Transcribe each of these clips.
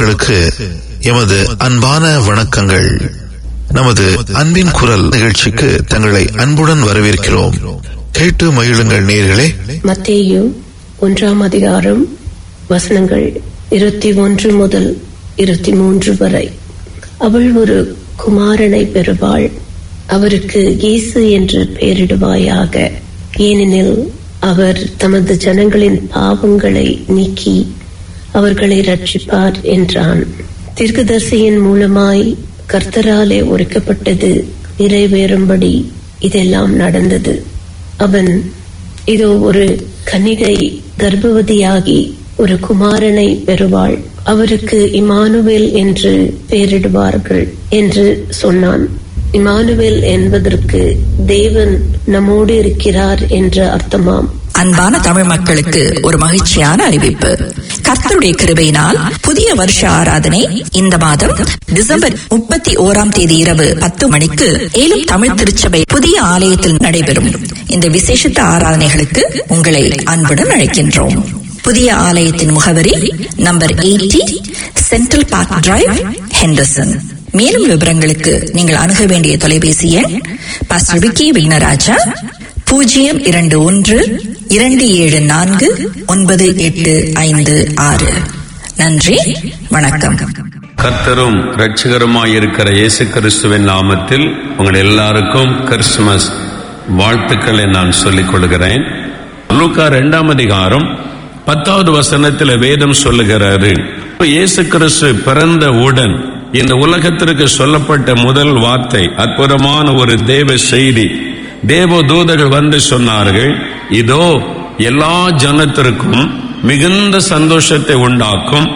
மக்களுக்கு எமது அன்பான வணக்கங்கள் நமது அன்பின் குரல் நிகழ்ச்சிக்கு தங்களை அன்புடன் வரவேற்கிறோம் கேட்டு மகிழுங்கள் நேர்களே மத்தேயு ஒன்றாம் அதிகாரம் வசனங்கள் இருபத்தி ஒன்று முதல் இருபத்தி மூன்று வரை அவள் ஒரு குமாரனை பெறுவாள் அவருக்கு இயேசு என்று பெயரிடுவாயாக ஏனெனில் அவர் தமது ஜனங்களின் பாவங்களை நீக்கி அவர்களை ரட்சிப்பார் என்றான் தீர்க்கதரிசியின் மூலமாய் கர்த்தராலே உரைக்கப்பட்டது நிறைவேறும்படி இதெல்லாம் நடந்தது அவன் இதோ ஒரு கன்னிகை கர்ப்பவதியாகி ஒரு குமாரனை பெறுவாள் அவருக்கு இமானுவேல் என்று பெயரிடுவார்கள் என்று சொன்னான் இமானுவேல் என்பதற்கு தேவன் நம்மோடு இருக்கிறார் என்ற அர்த்தமாம் அன்பான தமிழ் மக்களுக்கு ஒரு மகிழ்ச்சியான அறிவிப்பு கர்த்தருடைய கிருபையினால் புதிய வருஷ ஆராதனை இந்த மாதம் டிசம்பர் முப்பத்தி ஓராம் தேதி இரவு பத்து மணிக்கு ஏலும் தமிழ் திருச்சபை புதிய ஆலயத்தில் நடைபெறும் இந்த விசேஷித்த ஆராதனைகளுக்கு உங்களை அன்புடன் அழைக்கின்றோம் புதிய ஆலயத்தின் முகவரி number eighty central park drive Henderson மேலும் விவரங்களுக்கு நீங்கள் அணுக வேண்டிய தொலைபேசி எண் பாஸ்டர் விக்கி விக்னராஜா பூஜ்ஜியம் இரண்டு ஒன்று இரண்டு ஏழு நான்கு ஒன்பது எட்டு ஐந்து ஆறு நன்றி வணக்கம் கர்த்தரும் இரட்சகருமாயிருக்கிற இயேசு கிறிஸ்துவின் நாமத்தில் உங்கள் எல்லாருக்கும் கிறிஸ்துமஸ் வாழ்த்துக்களை நான் சொல்லிக் கொள்கிறேன் லூக்கா இரண்டாம் அதிகாரம் பத்தாவது வசனத்தில் வேதம் சொல்லுகிறாரு இயேசு கிறிஸ்து பிறந்த உடன் இந்த உலகத்திற்கு சொல்லப்பட்ட முதல் வார்த்தை அற்புதமான ஒரு தேவ செய்தி தேவ தூதர்கள் வந்து சொன்னார்கள் இதோ எல்லா ஜனத்திற்கும் மிகுந்த சந்தோஷத்தை உண்டாக்கும்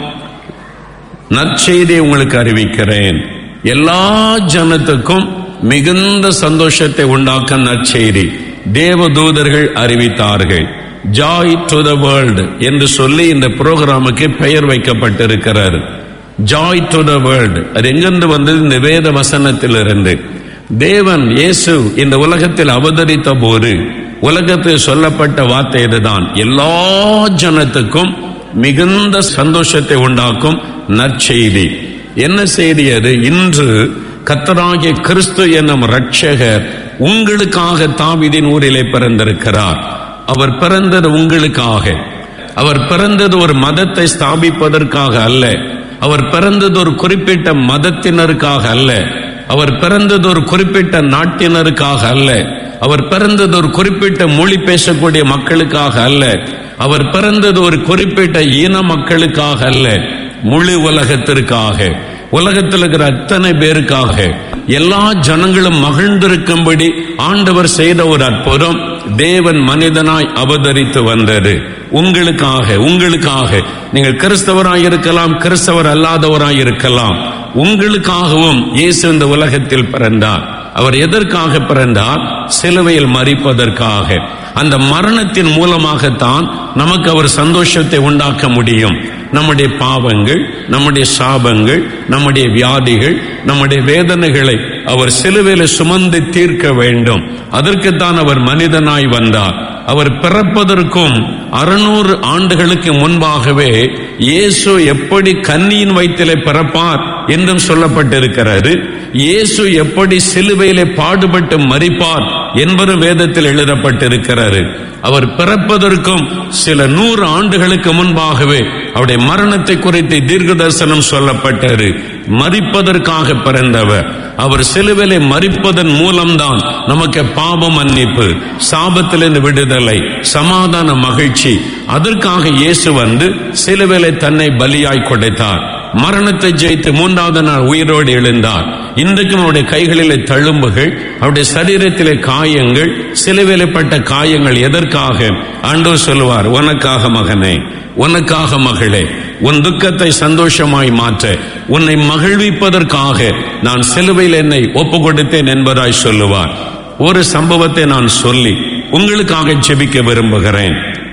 நற்செய்தி உங்களுக்கு அறிவிக்கிறேன் எல்லா ஜனத்துக்கும் மிகுந்த சந்தோஷத்தை உண்டாக்க நற்செய்தி தேவ தூதர்கள் அறிவித்தார்கள் ஜாய் டு த வேர்ல்டு என்று சொல்லி இந்த புரோகிராமுக்கு பெயர் வைக்கப்பட்டிருக்கிறார் ஜாய் டு த வேர்ல்டு அது எங்கிருந்து வந்தது இந்த வேத வசனத்திலிருந்து தேவன் இயேசு இந்த உலகத்தில் அவதரித்த போது உலகத்தில் சொல்லப்பட்ட வார்த்தை இதுதான் எல்லா ஜனத்துக்கும் மிகுந்த சந்தோஷத்தை உண்டாக்கும் நற்செய்தி என்ன செய்தி அது இன்று கத்தராகிய கிறிஸ்து என்னும் ரட்சகர் உங்களுக்காக தாவிதின் ஊரிலே பிறந்திருக்கிறார் அவர் பிறந்தது உங்களுக்காக அவர் பிறந்தது ஒரு மதத்தை ஸ்தாபிப்பதற்காக அல்ல அவர் பிறந்தது ஒரு குறிப்பிட்ட மதத்தினருக்காக அல்ல அவர் பிறந்தது ஒரு குறிப்பிட்ட நாட்டினருக்காக அல்ல அவர் பிறந்தது ஒரு குறிப்பிட்ட மொழி பேசக்கூடிய மக்களுக்காக அல்ல அவர் பிறந்தது ஒரு குறிப்பிட்ட இன மக்களுக்காக அல்ல முழு உலகத்திற்காக உலகத்தில் இருக்கிற அத்தனை பேருக்காக எல்லா ஜனங்களும் மகிழ்ந்திருக்கும்படி ஆண்டவர் செய்த ஒரு அற்புதம் தேவன் மனிதனாய் அவதரித்து வந்தது உங்களுக்காக உங்களுக்காக நீங்கள் கிறிஸ்தவராய் இருக்கலாம் கிறிஸ்தவர் அல்லாதவராய் இருக்கலாம் உங்களுக்காகவும் இயேசு இந்த உலகத்தில் பிறந்தார் அவர் எதற்காக பிறந்தார் சிலுவையில் மறிப்பதற்காக அந்த மரணத்தின் மூலமாகத்தான் நமக்கு அவர் சந்தோஷத்தை உண்டாக்க முடியும் நம்முடைய பாவங்கள் நம்முடைய சாபங்கள் நம்முடைய வியாதிகள் நம்முடைய வேதனைகளை அவர் சிலுவையில சுமந்து தீர்க்க வேண்டும் அதற்குத்தான் அவர் மனிதனாய் வந்தார் அவர் பிறப்பதற்கும் அறுநூறு ஆண்டுகளுக்கு முன்பாகவே இயேசு எப்படி கன்னியின் வயிற்றிலே பிறப்பார் என்றும் சொல்லப்பட்டிருக்கிறது இயேசு எப்படி சிலுவையிலே பாடுபட்டு மறிப்பார் என்பதும் வேதத்தில் எழுதப்பட்டிருக்கிறது அவர் பிறப்பதற்கும் சில நூறு ஆண்டுகளுக்கு முன்பாகவே அவருடைய மரணத்தை குறித்து தீர்க்க தரிசனம் சொல்லப்பட்டது மறிப்பதற்காக பிறந்தவர் அவர் சிலுவிலை மறிப்பதன் மூலம்தான் நமக்கு பாவ மன்னிப்பு சாபத்திலிருந்து விடுதலை சமாதான மகிழ்ச்சி அதற்காக இயேசு வந்து சிலுவிலை தன்னை பலியாய் கொடுத்தார் மரணத்தை ஜெயித்து மூன்றாவது நாள் உயிரோடு எழுந்தார் இன்றைக்கும் அவருடைய கைகளிலே தழும்புகள் அவருடைய சரீரத்திலே காயங்கள் சிலுவிலைப்பட்ட காயங்கள் எதற்காக ஆண்டவர் சொல்லுவார் உனக்காக மகனே உனக்காக மகளே உன் துக்கத்தை சந்தோஷமாய் மாற்ற உன்னை மகிழ்விப்பதற்காக நான் சிலுவையில் என்னை ஒப்பு கொடுத்தேன் என்பதாய் சொல்லுவார் ஒரு சம்பவத்தை நான் சொல்லி உங்களுக்காக ஜெபிக்க விரும்புகிறேன்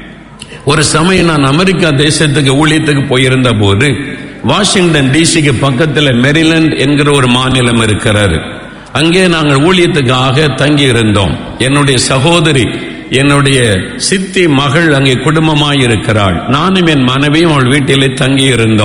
ஒரு சமயம் நான் அமெரிக்கா தேசத்துக்கு ஊழியத்துக்கு போயிருந்த போது வாஷிங்டன் டிசிக்கு பக்கத்தில் மெரிலண்ட் என்கிற ஒரு மாநிலம் இருக்கிறாரு அங்கே நாங்கள் ஊழியத்துக்காக தங்கி இருந்தோம் என்னுடைய சகோதரி என்னுடைய சித்தி மகள் அங்கே குடும்பமாய் இருக்கிறாள் நானும் என் மனைவியும் அவள் வீட்டிலே தங்கி இருந்தோம்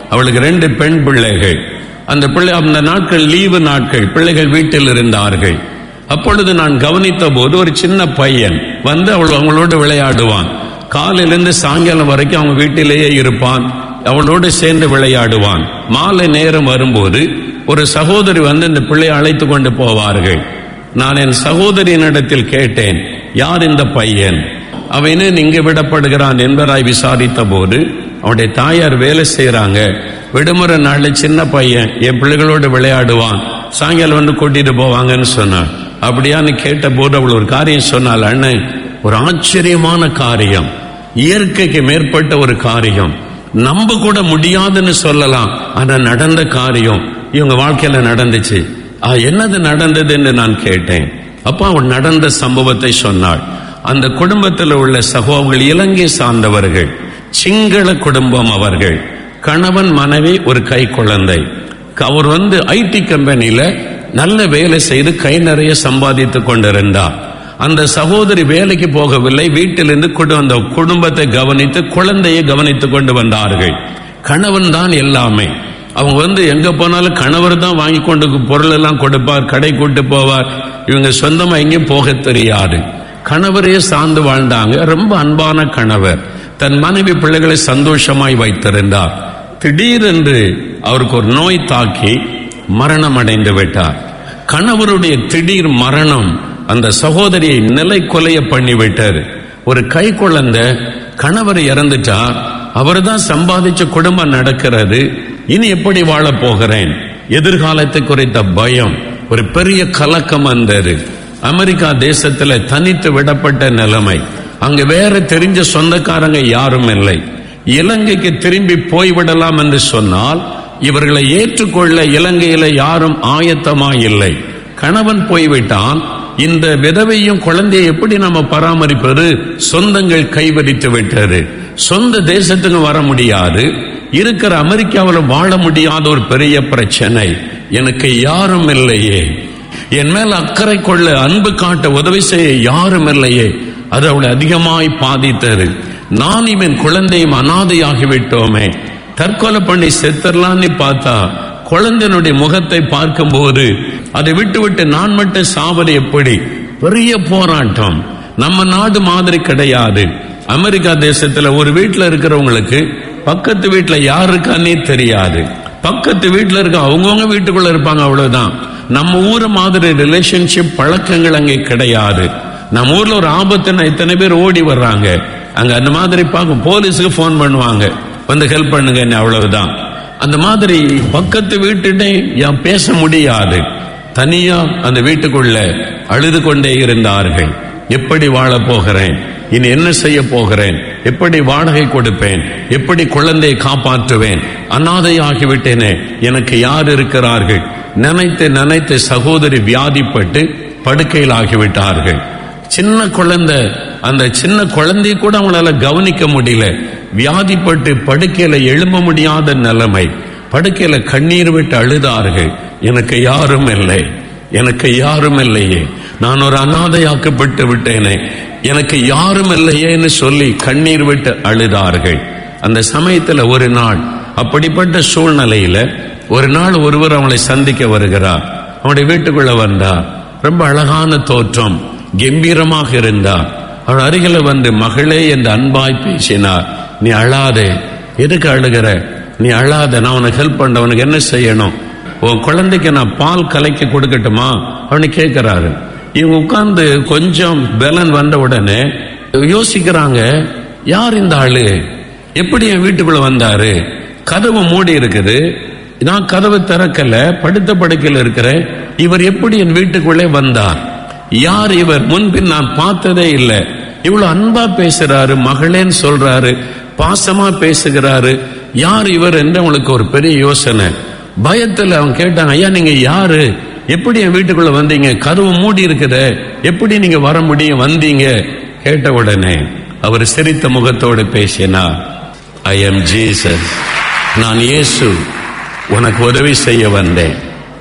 அவளுக்கு ரெண்டு பெண் பிள்ளைகள் அந்த பிள்ளை அந்த நாட்கள் லீவு நாட்கள் பிள்ளைகள் வீட்டில் இருந்தார்கள் அப்பொழுது நான் கவனித்த போது ஒரு சின்ன பையன் வந்து அவள் அவங்களோடு விளையாடுவான் காலையிலிருந்து சாயங்காலம் வரைக்கும் அவங்க வீட்டிலேயே இருப்பான் அவளோடு சேர்ந்து விளையாடுவான் மாலை நேரம் வரும்போது ஒரு சகோதரி வந்து இந்த பிள்ளையை அழைத்து கொண்டு போவார்கள் நான் என் சகோதரியினிடத்தில் கேட்டேன் யார் இந்த பையன் அவன் ஏன் இங்கு விடப்படுகிறான் என்பதாய் விசாரித்த போது அவனுடைய தாயார் வேலை செய்யறாங்க விடுமுறை நாள்ல சின்ன பையன் என் பிள்ளைகளோடு விளையாடுவான் சாயங்காலம் வந்து கூட்டிட்டு போவாங்கன்னு சொன்னான் அப்படியான்னு கேட்ட போது அவள் ஒரு காரியம் சொன்னாள் அண்ணன் ஒரு ஆச்சரியமான காரியம் இயற்கைக்கு மேற்பட்ட ஒரு காரியம் நம்ப கூட முடியாதுன்னு சொல்லலாம் ஆனா நடந்த காரியம் இவங்க வாழ்க்கையில நடந்துச்சு ஆ, என்னது நடந்தது என்று நான் கேட்டேன் அப்ப அவள் நடந்த சம்பவத்தை சொன்னாள் அந்த குடும்பத்தில் உள்ள சகோதரர்கள் இலங்கை சார்ந்தவர்கள் சிங்கள குடும்பம் அவர்கள் கணவன் மனைவி ஒரு கை குழந்தை அவர் வந்து ஐடி கம்பெனியில நல்ல வேலை செய்து கை நிறைய சம்பாதித்துக் கொண்டிருந்தார் அந்த சகோதரி வேலைக்கு போகவில்லை வீட்டிலிருந்து கொண்டு வந்த குடும்பத்தை கவனித்து குழந்தையை கவனித்துக் கொண்டு வந்தார்கள் கணவன் தான் எல்லாமே அவங்க வந்து எங்க போனாலும் கணவர் தான் வாங்கி கொண்டு பொருள் எல்லாம் கொடுப்பார் கடை கூட்டு போவார் இவங்க சொந்தமா எங்கேயும் போக தெரியாது கணவரையே சார்ந்து வாழ்ந்தாங்க ரொம்ப அன்பான கணவர் தன் மனைவி பிள்ளைகளை சந்தோஷமாய் வைத்திருந்தார் திடீரென்று அவருக்கு ஒரு நோய் தாக்கி மரணம் அடைந்து விட்டார் கணவருடைய திடீர் மரணம் அந்த சகோதரியை நிலை கொலைய பண்ணி விட்டார் ஒரு கை குழந்தை கணவர் இறந்துட்டார் அவர் தான் சம்பாதிச்ச குடும்பம் நடக்கிறது இனி எப்படி வாழப் போகிறேன் எதிர்காலத்தை குறித்த பயம் ஒரு பெரிய கலக்கம் வந்தது அமெரிக்கா தேசத்துல தனித்து விடப்பட்ட நிலைமை அங்க வேற தெரிஞ்ச சொந்தக்காரங்க யாரும் இல்லை இலங்கைக்கு திரும்பி போய்விடலாம் என்று சொன்னால் இவர்களை ஏற்றுக்கொள்ள இலங்கையில யாரும் ஆயத்தமா இல்லை கணவன் போய்விட்டான் இந்த விதவையும் குழந்தையை எப்படி நம்ம பராமரிப்பது சொந்தங்கள் கைவரித்து விட்டது சொந்த தேசத்துக்கு வர முடியாது இருக்கிற அமெரிக்காவில் வாழ முடியாத ஒரு பெரிய பிரச்சனை எனக்கு யாரும் இல்லையே என் மேல் அக்கறை கொள்ள அன்பு காட்ட உதவி செய்ய யாரும் இல்லையே அது அவளை அதிகமாய் பாதித்தது நான் இவன் குழந்தையும் அனாதையாகி விட்டோமே தற்கொலை பண்ணி செத்துடலான்னு பார்த்தா குழந்தையினுடைய முகத்தை பார்க்கும்போது அதை விட்டு விட்டு நான் மட்டும் சாவது எப்படி பெரிய போராட்டம் நம்ம நாடு மாதிரி கிடையாது அமெரிக்கா தேசத்துல ஒரு வீட்டுல இருக்கிறவங்களுக்கு பக்கத்து வீட்டுல யார் இருக்கான்னே தெரியாது பக்கத்து வீட்டுல இருக்க அவங்கவுங்க வீட்டுக்குள்ள இருப்பாங்க அவ்வளவுதான் நம்ம ஊர் மாதிரி ரிலேஷன்ஷிப் பழக்கங்கள் அங்கே கிடையாது நம்ம ஊர்ல ஒரு ஆபத்துன்னா இத்தனை பேர் ஓடி வர்றாங்க அங்க அந்த மாதிரி பார்க்க போலீஸுக்கு ஃபோன் பண்ணுவாங்க வந்து ஹெல்ப் பண்ணுங்க அவ்வளவுதான் அந்த மாதிரி பக்கத்து வீட்டுட்டே ஏன் பேச முடியாது தனியா அந்த வீட்டுக்குள்ள அழுது கொண்டே இருந்தார்கள் எப்படி வாழப் போகிறேன் இனி என்ன செய்ய போகிறேன் எப்படி வாடகை கொடுப்பேன் எப்படி குழந்தையை காப்பாற்றுவேன் அனாதையாகிவிட்டேனே எனக்கு யார் இருக்கிறார்கள் நினைத்து நினைத்து சகோதரி வியாதிப்பட்டு படுக்கையில் ஆகிவிட்டார்கள் சின்ன குழந்தை அந்த சின்ன குழந்தைய கூட அவங்களால கவனிக்க முடியல வியாதிப்பட்டு படுக்கையில எழும்ப முடியாத நிலைமை படுக்கையில கண்ணீர் விட்டு அழுதார்கள் எனக்கு யாரும் இல்லை எனக்கு யாரும் இல்லையே நான் ஒரு அனாதையாக்கப்பட்டு விட்டேனே எனக்கு யாரும் இல்லையேன்னு சொல்லி கண்ணீர் விட்டு அழுதார்கள் அந்த சமயத்துல ஒரு நாள் அப்படிப்பட்ட சூழ்நிலையில ஒரு நாள் ஒருவர் அவளை சந்திக்க வருகிறார் அவனுடைய வீட்டுக்குள்ள வந்தார் ரொம்ப அழகான தோற்றம் கம்பீரமாக இருந்தார் அவள் அருகில வந்து மகளே என்று அன்பாய் பேசினார் நீ அழாதே எதுக்கு அழுகிற நீ அழாத நான் உனக்கு ஹெல்ப் பண்ண உனக்கு என்ன செய்யணும் உன் குழந்தைக்கு நான் பால் கலக்கி கொடுக்கட்டுமா அவனு கேட்கிறாரு இவங்க உட்கார்ந்து கொஞ்சம் பலன் வந்த உடனே யோசிக்கிறாங்க யார் இந்த ஆளு எப்படி என் வீட்டுக்குள்ள வந்தாரு கதவு மூடி இருக்குது நான் கதவு திறக்கல படுத்த படுக்கையில் இருக்கிறேன் இவர் எப்படி என் வீட்டுக்குள்ளே வந்தார் யார் இவர் முன்பின் நான் பார்த்ததே இல்லை இவ்வளவு அன்பா பேசுறாரு மகளேன்னு சொல்றாரு பாசமா பேசுகிறாரு யார் இவர் என்று உங்களுக்கு ஒரு பெரிய யோசனை பயத்துல அவன் கேட்டான் ஐயா நீங்க யாரு எப்படி என் வீட்டுக்குள்ள வந்தீங்க கதவு மூடி இருக்குதே எப்படி நீங்க வர முடியும் வந்தீங்க கேட்ட உடனே அவர் சிரித்த முகத்தோடு பேசினார் ஐ எம் ஜீசஸ் நான் இயேசு உனக்கு உதவி செய்ய வந்தேன்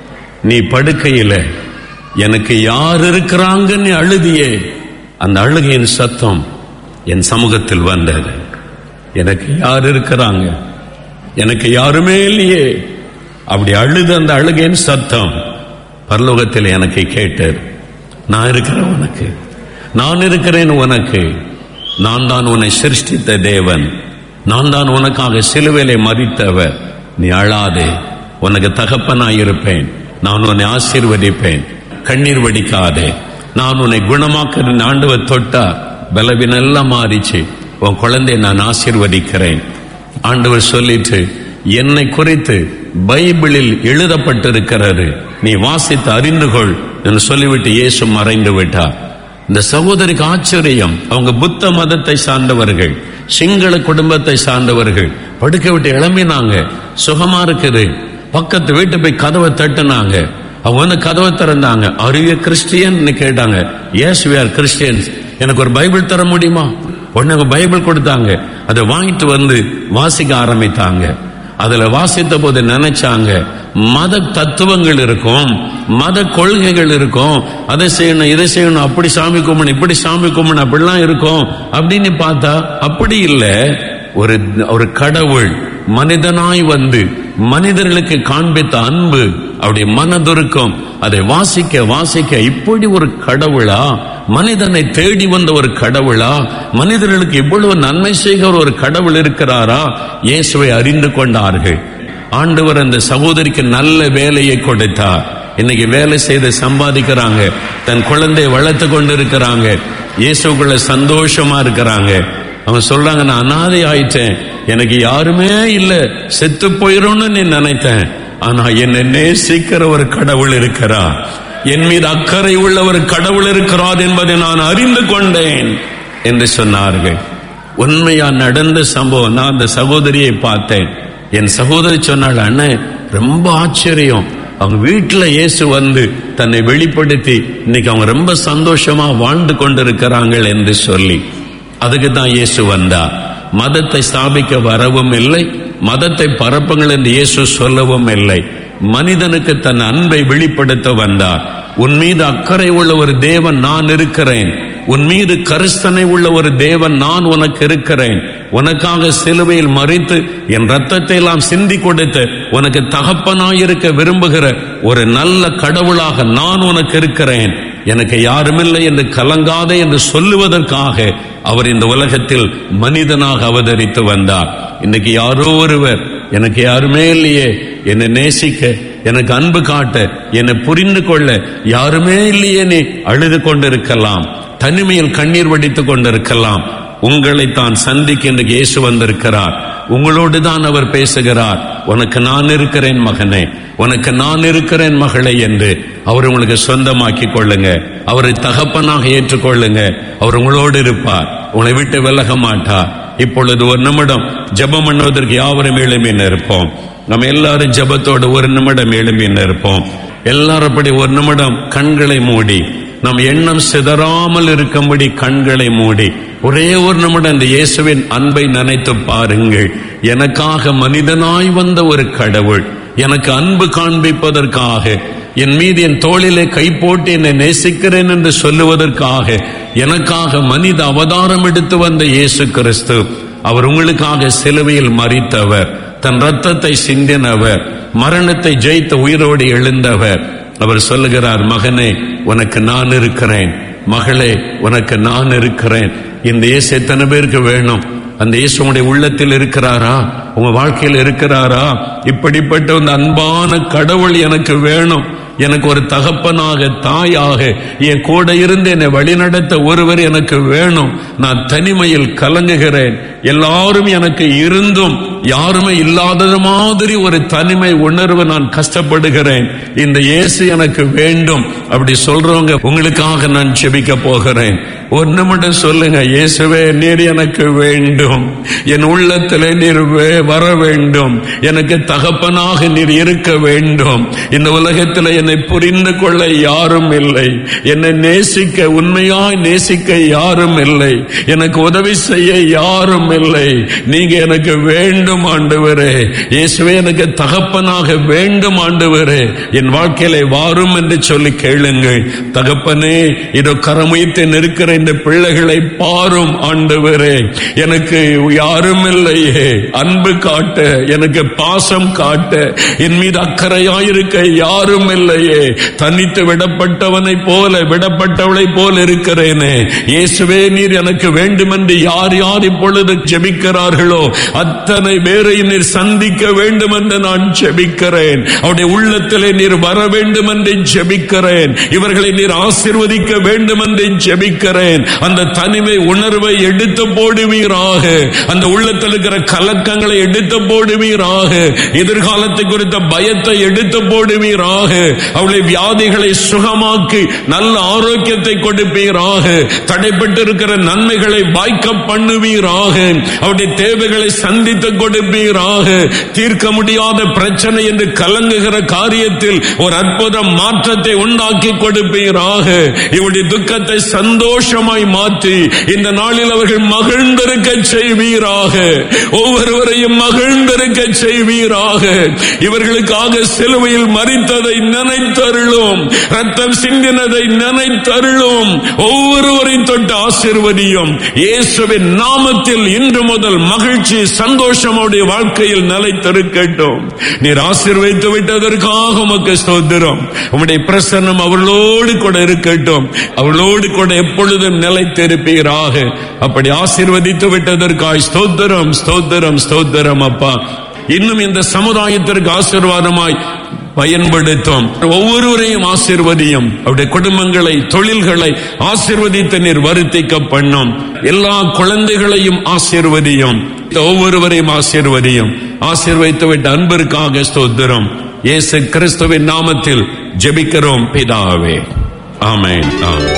நீ படுக்கையில எனக்கு யார் இருக்கிறாங்கன்னு அழுதியே அந்த அழுகையின் சத்தம் என் சமூகத்தில் வந்தது எனக்கு யார் இருக்கிறாங்க எனக்கு யாருமே இல்லையே அப்படி அழுது அந்த அழுகையின் சத்தம் பரலோகத்தில் எனக்கு கேட்டார் நான் இருக்கிறேன் உனக்கு நான் இருக்கிறேன் உனக்கு நான் தான் உன்னை சிருஷ்டித்த தேவன் நான் தான் உனக்காக சிலுவையிலே மறித்தவர் நீ அழாதே உனக்கு தகப்பனாயிருப்பேன் நான் உன்னை ஆசீர்வதிப்பேன் கண்ணீர் வடிக்காதே நான் உன்னை குணமாக்குற ஆண்டவர் தொட்டா பலவினெல்லாம் மாறிச்சு உன் குழந்தையை நான் ஆசீர்வதிக்கிறேன் ஆண்டவர் சொல்லிட்டு என்னை குறித்து பைபிளில் எழுதப்பட்டிருக்கிறது நீ வாசித்து அறிந்து கொள் என்று சொல்லிவிட்டு இயேசு மறைந்து விட்டார் இந்த சகோதரிக்கு ஆச்சரியம் அவங்க புத்த மதத்தை சார்ந்தவர்கள் சிங்கள குடும்பத்தை சார்ந்தவர்கள் படுக்க விட்டு இளம்பினாங்க சுகமா இருக்குது பக்கத்து வீட்டு போய் கதவை தட்டுனாங்க அவங்க வந்து கதவை திறந்தாங்க அரிய கிறிஸ்டியன் கேட்டாங்க எஸ் வி ஆர் கிறிஸ்டியன்ஸ் எனக்கு ஒரு பைபிள் தர முடியுமா உடனே அவங்க பைபிள் கொடுத்தாங்க அதை வாங்கிட்டு வந்து வாசிக்க ஆரம்பித்தாங்க அதுல வாசித்த போது நினைச்சாங்க மத தத்துவங்கள் இருக்கும் மத கொள்கைகள் இருக்கும் அதை செய்யணும் இதை செய்யணும் அப்படி சாமி கும்பிடணும் இப்படி சாமி கும்பிடணும் அப்படிலாம் இருக்கும் அப்படின்னு பார்த்தா அப்படி இல்லை ஒரு ஒரு கடவுள் மனிதனாய் வந்து மனிதர்களுக்கு காண்பித்த அன்பு அவருடைய மனதுருக்கம் அதை வாசிக்க வாசிக்க இப்படி ஒரு கடவுளா மனிதனை தேடி வந்த ஒரு கடவுளா மனிதர்களுக்கு இவ்வளவு நன்மை செய்கிற ஒரு கடவுள் இருக்கிறாரா இயேசுவை அறிந்து கொண்டார்கள் ஆண்டவர் அந்த சகோதரிக்கு நல்ல வேலையை கொடுத்தார் இன்னைக்கு வேலை செய்து சம்பாதிக்கிறாங்க தன் குழந்தையை வளர்த்து கொண்டு இருக்கிறாங்க இயேசுக்குள்ள சந்தோஷமா இருக்கிறாங்க அவங்க சொல்றாங்க நான் அனாதை ஆயிட்டேன் எனக்கு யாருமே இல்ல செத்து போயிடும்னு நீ நினைத்தேன் ஆனா என்னை நேசிக்கிற ஒரு கடவுள் இருக்கிறார் என் மீது அக்கறை உள்ள ஒரு கடவுள் இருக்கிறார் என்பதை நான் அறிந்து கொண்டேன் என்று சொன்னார்கள் உண்மையா நடந்த சம்பவம் நான் அந்த சகோதரியை பார்த்தேன் என் சகோதரி சொன்னாள் அண்ணன் ரொம்ப ஆச்சரியம் அவங்க வீட்டுல இயேசு வந்து தன்னை வெளிப்படுத்தி இன்னைக்கு அவங்க ரொம்ப சந்தோஷமா வாழ்ந்து கொண்டிருக்கிறார்கள் என்று சொல்லி அதுக்கு தான் இயேசு வந்தா மதத்தை ஸ்தாபிக்க வரவும் இல்லை மதத்தை பரப்புங்கள் என்று இயேசு சொல்லவும் இல்லை மனிதனுக்கு தன் அன்பை வெளிப்படுத்த வந்தார் உன் மீது அக்கறை உள்ள ஒரு தேவன் நான் இருக்கிறேன் உன் மீது கரிஸ்தனை உள்ள ஒரு தேவன் நான் உனக்கு இருக்கிறேன் உனக்காக சிலுவையில் மறித்து என் ரத்தத்தை எல்லாம் சிந்தி கொடுத்து உனக்கு தகப்பனாயிருக்க விரும்புகிற ஒரு நல்ல கடவுளாக நான் உனக்கு இருக்கிறேன் எனக்கு யாருமில்லை என்று கலங்காதே என்று சொல்லுவதற்காக அவர் இந்த உலகத்தில் மனிதனாக அவதரித்து வந்தார் இன்னைக்கு யாரோ ஒருவர் எனக்கு யாருமே இல்லையே என்னை நேசிக்க எனக்கு அன்பு காட்ட என்னை புரிந்து கொள்ள யாருமே இல்லையே நீ அழுது கொண்டிருக்கலாம் தனிமையில் கண்ணீர் வடித்துக் கொண்டிருக்கலாம் உங்களை தான் சந்திக்க இன்றைக்கு இயேசு வந்திருக்கிறார் உங்களோடு தான் அவர் பேசுகிறார் உனக்கு நான் இருக்கிறேன் மகனே உனக்கு நான் இருக்கிறேன் மகளே என்று அவர் உங்களுக்கு சொந்தமாக்கி கொள்ளுங்க அவரை தகப்பனாக ஏற்றுக்கொள்ளுங்க அவர் உங்களோடு இருப்பார் உங்களை விட்டு விலக மாட்டார் இப்பொழுது ஒரு நிமிடம் ஜெபம் பண்ணுவதற்கு யாவரும் எழும்பி நிற்போம் நம்ம எல்லாரும் ஜெபத்தோடு ஒரு நிமிடம் எழும்பி நிற்போம் எல்லாரும் அப்படி ஒரு நிமிடம் கண்களை மூடி நம் எண்ணம் சிதறாமல் இருக்கும்படி கண்களை மூடி ஒரே ஒரு நிமிடம் இந்த இயேசுவின் அன்பை நினைத்து பாருங்கள் எனக்காக மனிதனாய் வந்த ஒரு கடவுள் எனக்கு அன்பு காண்பிப்பதற்காக என் மீது என் தோளிலே கை போட்டு என்னை நேசிக்கிறேன் என்று சொல்லுவதற்காக எனக்காக மனித அவதாரம் எடுத்து வந்த இயேசு கிறிஸ்து அவர் உங்களுக்காக சிலுவையில் மறித்தவர் தன் ரத்தத்தை சிந்தினவர் மரணத்தை ஜெயித்த உயிரோடு எழுந்தவர் அவர் சொல்லுகிறார் மகனே உனக்கு நான் இருக்கிறேன் மகளே உனக்கு நான் இருக்கிறேன் இந்த இயேசு எத்தனை பேருக்கு வேணும் அந்த இயேசு உங்களுடைய உள்ளத்தில் இருக்கிறாரா உங்க வாழ்க்கையில் இருக்கிறாரா இப்படிப்பட்ட அந்த அன்பான கடவுள் எனக்கு வேணும் எனக்கு ஒரு தகப்பனாக தாயாக என் கூட இருந்து என்னை வழிநடத்த ஒருவர் எனக்கு வேணும் நான் தனிமையில் கலங்குகிறேன் எல்லாரும் எனக்கு இருந்தும் யாருமே இல்லாதது மாதிரி ஒரு தனிமை உணர்வு நான் கஷ்டப்படுகிறேன் இந்த இயேசு எனக்கு வேண்டும் அப்படி சொல்றவங்க உங்களுக்காக நான் செபிக்க போகிறேன் ஒரு நிமிடம் சொல்லுங்க இயேசுவே நீர் எனக்கு வேண்டும் என் உள்ளத்திலே நீர் வே- வர வேண்டும் எனக்கு தகப்பனாக நீர் இருக்க வேண்டும் இந்த உலகத்தில் என்னை புரிந்து கொள்ள யாரும் இல்லை என்னை நேசிக்க உண்மையாய் நேசிக்க யாரும் இல்லை எனக்கு உதவி செய்ய யாரும் இல்லை நீங்க எனக்கு வேண்டும் வேண்டும் ஆண்டவரே இயேசுவே எனக்கு தகப்பனாக வேண்டும் ஆண்டவரே என் வாழ்க்கையில வாரும் என்று சொல்லி கேளுங்கள் தகப்பனே இதோ கரமுயத்தை நிற்கிற இந்த பிள்ளைகளை பாரும் ஆண்டவரே எனக்கு யாரும் இல்லையே அன்பு காட்ட எனக்கு பாசம் காட்ட என் மீது அக்கறையாயிருக்க யாரும் இல்லையே தனித்து விடப்பட்டவனை போல விடப்பட்டவளை போல இருக்கிறேனே இயேசுவே நீர் எனக்கு வேண்டுமென்று யார் யார் இப்பொழுது ஜெபிக்கிறார்களோ அத்தனை பேரையும் நீர் சந்திக்க வேண்டும் என்று நான் ஜெபிக்கிறேன் அவருடைய உள்ளத்திலே நீர் வர வேண்டும் என்று ஜெபிக்கிறேன் இவர்களை நீர் ஆசிர்வதிக்க வேண்டும் என்று ஜெபிக்கிறேன் அந்த தனிமை உணர்வை எடுத்து போடுவீராக அந்த உள்ளத்தில் இருக்கிற கலக்கங்களை எடுத்து போடுவீராக எதிர்காலத்தை குறித்த பயத்தை எடுத்து போடுவீராக அவளை வியாதிகளை சுகமாக்கி நல்ல ஆரோக்கியத்தை கொடுப்பீராக தடைப்பட்டு இருக்கிற நன்மைகளை வாய்க்க பண்ணுவீராக அவருடைய தேவைகளை சந்தித்து கொடுப்பீராக தீர்க்க முடியாத பிரச்சனை என்று கலங்குகிற காரியத்தில் ஒரு அற்புத மாற்றத்தை உண்டாக்கி கொடுப்பீராக இவருடைய துக்கத்தை சந்தோஷமாய் மாற்றி இந்த நாளில் அவர்கள் மகிழ்ந்திருக்க செய்வீராக ஒவ்வொருவரையும் மகிழ்ந்திருக்க செய்வீராக இவர்களுக்காக சிலுவையில் மறித்ததை நினைத்தருளும் ரத்தம் சிந்தினதை நினைத்தருளும் ஒவ்வொருவரையும் தொட்டு ஆசிர்வதியும் இயேசுவின் நாமத்தில் இன்று முதல் மகிழ்ச்சி சந்தோஷமுடைய வாழ்க்கையில் நிலைத்திருக்கட்டும் நீர் ஆசீர்வதித்து விட்டதற்காக உமக்கு ஸ்தோத்திரம் உம்முடைய பிரசன்னம் அவளோடு கூட இருக்கட்டும் அவளோடு கூட எப்பொழுதும் நிலைத்திருப்பீராக அப்படி ஆசீர்வதித்து விட்டதற்காய் ஸ்தோத்திரம் ஸ்தோத்திரம் ஸ்தோத்திரம் அப்பா இன்னும் இந்த சமுதாயத்திற்கு ஆசீர்வாதமாய் பயன்படுத்தும் ஒவ்வொருவரையும் ஆசீர்வதியும் அவருடைய குடும்பங்களை தொழில்களை ஆசீர்வதித்து நீர் வருத்திக்க பண்ணும் எல்லா குழந்தைகளையும் ஆசீர்வதியும் ஒவ்வொருவரையும் ஆசீர்வதியும் ஆசீர்வதித்து விட்ட அன்பிற்காக ஸ்தோத்திரம் இயேசு கிறிஸ்துவின் நாமத்தில் ஜெபிக்கிறோம் பிதாவே ஆமென் ஆமென்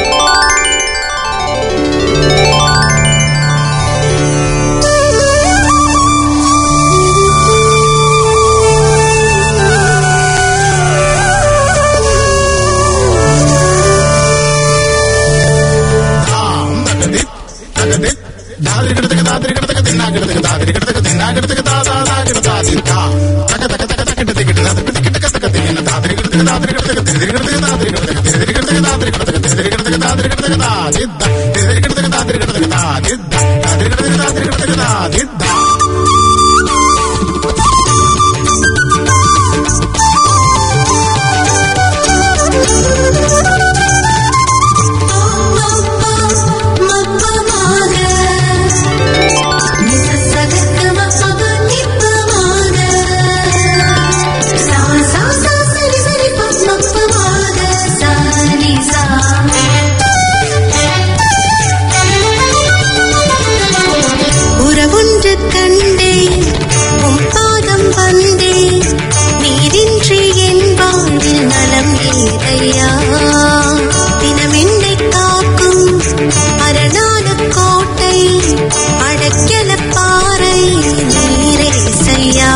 உறவுன்று கண்டேன் உம் பாதம் வந்தேன் நீரின்றி என் வாழ்வில் நலம் ஏதையா தினம் என்னை காக்கும் அரணான கோட்டை அடக்கல பாறை நீரே செய்யா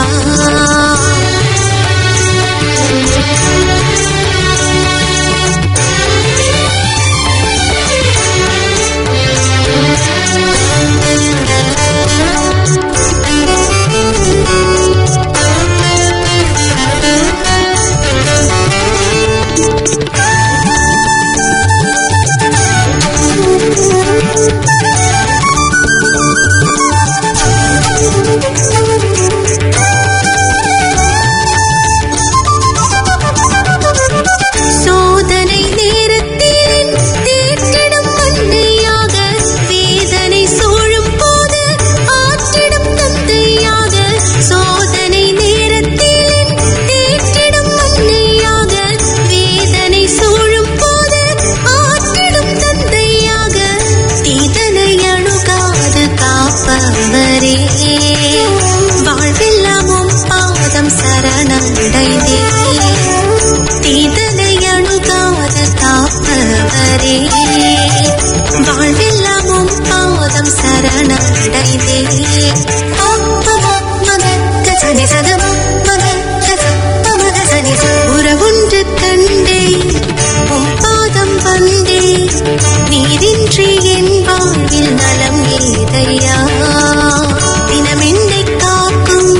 சோதனை நேரத்தில் தேற்றிடும் மந்தையாக வேதனை சூழும் போது ஆற்றிடும் தந்தையாக சோதனை நேரத்தில் தேற்றிடும் மந்தையாக வேதனை சூழும் போது ஆற்றிடும் தந்தையாக தீதனை அணுகாது காப்பவரே வாழ்வெல்லாமும் பாதம் சரணடைந்தே தீதனை அணுகாத காப்பவரே வாழ்வெல்லாமும் பாதம் சரணடைந்தே உறவுன்று கண்டே உம் பாதம் வந்தே நீரின்றி என் வாழ்வில் நலம் ஏதையா தினம் என்னை காக்கும்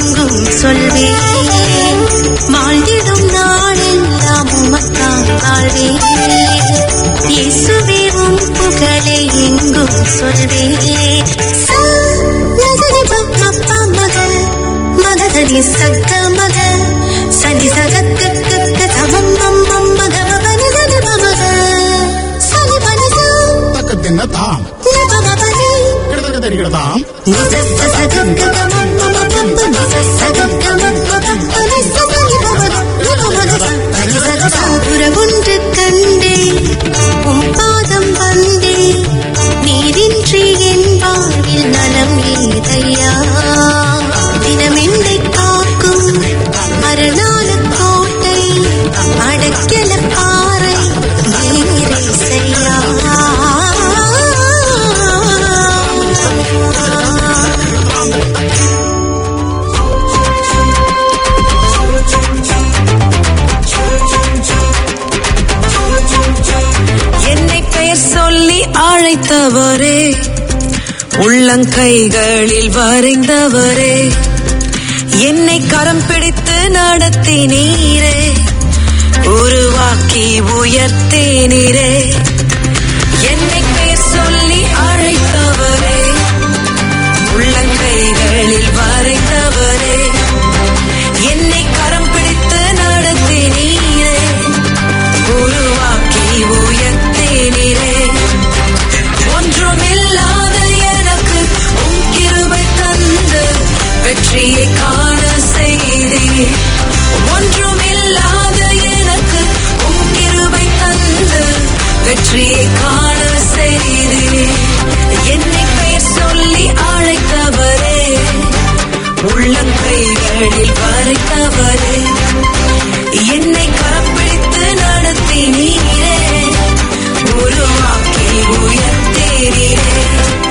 எங்கும் சொல்வேன் வாழ்ந்திடும் நாளெல்லாம் உமக்காய் வாழ்வேன் இயேசுவே உம் புகழை எங்கும் சொல்வேன் சா, நகரி பப்பா மகள் மகதனி சக்க மகள் சனி சகத்துக்கு தமம் மம்மம் மகமபனி சனி மமக சனி பனிதா தக்கத்தின்ன தாம் நிபமபனி கிடதக்க தெரிகிறதாம் நிசத்த சகக்க தமம் மமம் நிச சகக்க மம்மம் நிச சனி மமக நிபமக சனி சகக்க உறவுண்டு கண்டே உம் பாதம் வந்தே நீரின்றி என் வாழ்வில் நலம் ஏதையா தினமென்னை காக்கும் அரணால கோட்டை அடக்கல பாறை நீரே செய்யா என்னை பெயர் சொல்லி அழைத்தவரே உள்ளங்கைகளில் வரைந்தவரே என்னை கரம் பிடித்து நடத்தினீரே உருவாக்கி உயர்த்தினீரே என்னை பெயர் சொல்லி அழைத்தவரே உள்ளங்கைகளில் வரைந்தவரே என்னை கரம் பிடித்து நடத்தினீரே உருவாக்கி உயர்த்தினீரே ஒன்றுமில்லாத எனக்கு உம் கிருபை தந்து வெற்றியை காண செய்தீர் ஒன்றுமில்லாத எனக்கு உம் கிருபை தந்து வெற்றியை காண செய்தீர் என்னை பெயர் சொல்லி அழைத்தவரே உள்ளங்கைகளில் வரைத்தவரே என்னை கரப்பிடித்து நடத்தினீரே உருவாக்கி உயர்த்தீரே